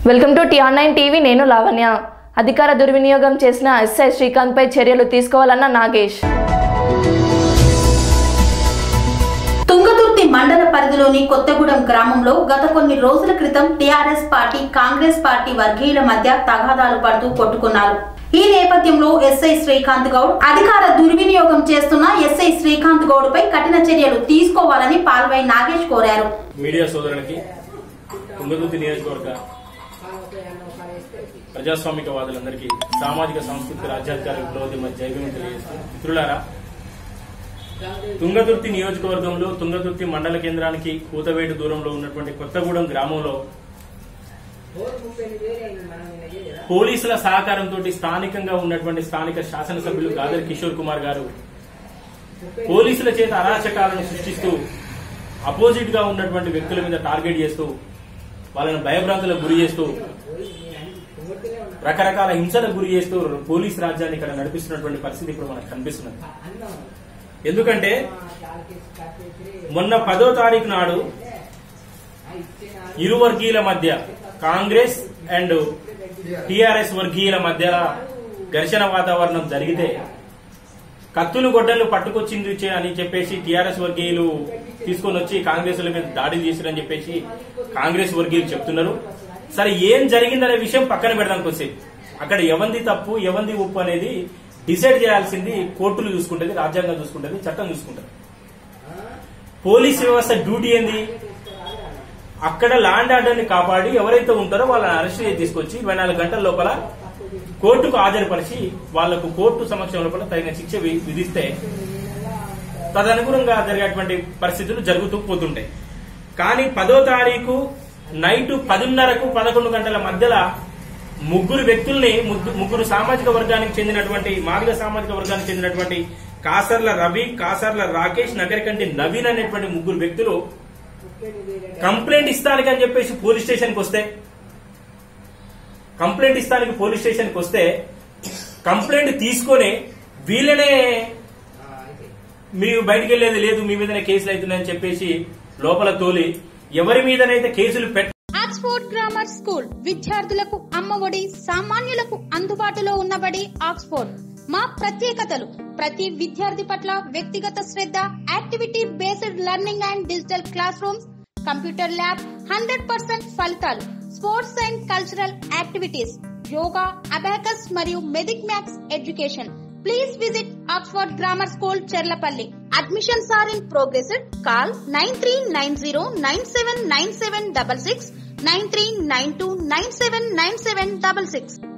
welcome to TR nine TV నేను లావణ్య అధికార దుర్వినియోగం చేసిన ఎస్ఐ శ్రీకాంత్ పై చర్యలు తీసుకోవాలన్న నాగేష్ తుంగతుర్తి మండల పరిధిలోని కొత్తగూడెం గ్రామంలో గత కొన్ని రోజుల క్రితం టీఆర్ఎస్ పార్టీ కాంగ్రెస్ పార్టీ వర్గీయుల మధ్య తగాదాలు పడుతూ కొట్టుకున్నారు ఈ నేపథ్యంలో ఎస్ఐ శ్రీకాంత్ గౌడ్ అధికార దుర్వినియోగం చేస్తున్న ఎస్ఐ శ్రీకాంత్ గౌడ్ పై కఠిన చర్యలు తీసుకోవాలని పాల్వై నాగేష్ కోరారు మీడియా సోదరులకి తుంగతుర్తి నియోజకవర్గ ప్రజాస్వామికవాదులందరికీ సామాజిక సాంస్కృతిక రాజ్యాధికార విప్లవోద్యమ జైవ్యం తెలియజేస్తూ మిత్రులారా తుంగతుర్తి నియోజకవర్గంలో తుంగతుర్తి మండల కేంద్రానికి కూతవేటు దూరంలో ఉన్నటువంటి కొత్తగూడెం గ్రామంలో పోలీసుల సహకారంతో స్థానికంగా ఉన్నటువంటి స్థానిక శాసనసభ్యులు గాదర్ కిషోర్ కుమార్ గారు పోలీసుల చేత అరాచకాలను సృష్టిస్తూ అపోజిట్ గా ఉన్నటువంటి వ్యక్తుల మీద టార్గెట్ చేస్తూ వాళ్ళని భయభ్రాంతులకు గురి చేస్తూ రకరకాల హింసలకు గురి చేస్తూ పోలీస్ రాజ్యాన్ని ఇక్కడ నడిపిస్తున్నటువంటి పరిస్థితి ఇప్పుడు మనకు కనిపిస్తున్నది ఎందుకంటే మొన్న పదో తారీఖు నాడు ఇరు వర్గీయుల మధ్య కాంగ్రెస్ అండ్ టిఆర్ఎస్ వర్గీయుల మధ్య ఘర్షణ వాతావరణం జరిగితే కత్తులు గొడ్డలు పట్టుకొచ్చింది చే- అని చెప్పేసి టిఆర్ఎస్ వర్గీయులు తీసుకొని వచ్చి కాంగ్రెస్ మీద దాడి చేశారని చెప్పేసి కాంగ్రెస్ వర్గీయులు చెప్తున్నారు సరే ఏం జరిగిందనే విషయం పక్కన పెడదాం కొద్దిసేపు అక్కడ ఎవంది తప్పు ఎవంది ఉప్పు అనేది డిసైడ్ చేయాల్సింది కోర్టులు చూసుకుంటది రాజ్యాంగం చూసుకుంటది చట్టం చూసుకుంటది పోలీస్ వ్యవస్థ డ్యూటీ ఏంది అక్కడ ల్యాండ్ ఆర్డర్ ని కాపాడి ఎవరైతే ఉంటారో వాళ్ళని అరెస్ట్ చేసి తీసుకొచ్చి ఇరవై నాలుగు గంటల లోపల కోర్టుకు హాజరుపరిచి వాళ్లకు కోర్టు సమక్షం లోపల తగిన శిక్ష వి- విధిస్తే తదనుగుణంగా జరిగేటువంటి పరిస్థితులు జరుగుతూ పోతుంటాయి కానీ పదో తారీఖు నైట్ పదిన్నరకు పదకొండు గంటల మధ్యలో ముగ్గురు వ్యక్తుల్ని ముగ్గు- ముగ్గురు సామాజిక వర్గానికి చెందినటువంటి మాదిగ సామాజిక వర్గానికి చెందినటువంటి కాసర్ల రవి కాసర్ల రాకేష్ నగరికంటి నవీన్ అనేటువంటి ముగ్గురు వ్యక్తులు కంప్లైంట్ ఇస్తానికి అని చెప్పేసి పోలీస్ స్టేషన్కి వస్తే కంప్లైంట్ ఇస్తానికి పోలీస్ స్టేషన్కి వస్తే కంప్లైంట్ తీసుకొని వీళ్ళనే మీరు బయటికి వెళ్ళేది లేదు మీ మీదనే కేసులు అవుతున్నాయని చెప్పేసి లోపల తోలి ఎవరి మీదనైతే కేసులు పెట్ట ఆక్స్ఫోర్డ్ గ్రామర్ స్కూల్ విద్యార్థులకు అమ్మఒడి సామాన్యులకు అందుబాటులో ఉన్నబడి ఆక్స్ఫోర్డ్ మా ప్రత్యేకతలు ప్రతి విద్యార్థి పట్ల వ్యక్తిగత శ్రద్ధ activity based learning and digital class rooms computer lab hundred percent ఫలితాలు sports and cultural activities yoga abacus మరియు Vedic maths education please visit Oxford grammar school Cherlapalli admissions are in progress call nine three nine zero nine seven nine seven double six nine three nine two nine seven nine seven double six